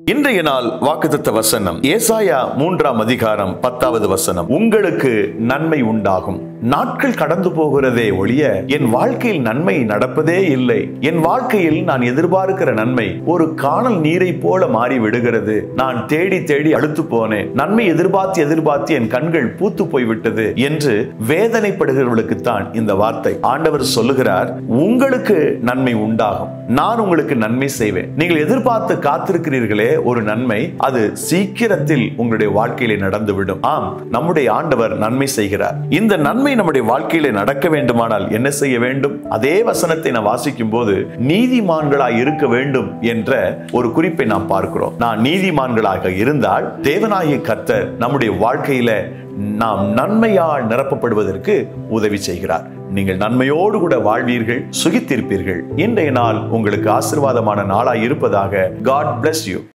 இன்றைய நாள் வாக்குத்தத்த வசனம் ஏசாயா மூன்றாம் அதிகாரம் பத்தாவது வசனம் உங்களுக்கு நன்மை உண்டாகும் நாட்கள் கடந்து போகிறதே ஒழிய என் வாழ்க்கையில் நன்மை நடப்பதே இல்லை என் வாழ்க்கையில் நான் எதிர்பார்க்கிற நன்மை ஒரு காணல் நீரை போல மாறி விடுகிறது நான் தேடி தேடி அழுத்து போனேன் நன்மை எதிர்பார்த்து எதிர்பார்த்து என் கண்கள் பூத்து போய்விட்டது என்று வேதனைப்படுகிறவர்களுக்குத்தான் இந்த வார்த்தை ஆண்டவர் சொல்லுகிறார் உங்களுக்கு நன்மை உண்டாகும் நான் உங்களுக்கு நன்மை செய்வேன் நீங்கள் எதிர்பார்த்து காத்திருக்கிறீர்களே ஒரு நன்மை அது சீக்கிரத்தில் உங்களுடைய வாழ்க்கையிலே நடந்துவிடும் ஆம் நம்முடைய ஆண்டவர் நன்மை செய்கிறார் இந்த நன்மை நம்முடைய வாழ்க்கையிலே நடக்க வேண்டுமானால் என்ன செய்ய வேண்டும் அதே வசனத்தை நான் வாசிக்கும் போது நீதிமான்களாய் இருக்க வேண்டும் என்ற ஒரு குறிப்பை நாம் பார்க்கிறோம் நான் நீதிமான்களாக இருந்தால் தேவனாகிய கர்த்தர் நம்முடைய வாழ்க்கையில நாம் நன்மையால் நிரப்பப்படுவதற்கு உதவி செய்கிறார் நீங்கள் நன்மையோடு கூட வாழ்வீர்கள் சுகித்திருப்பீர்கள் இன்றைய நாள் உங்களுக்கு ஆசீர்வாதமான நாளாய் இருப்பதாக காட் bless யூ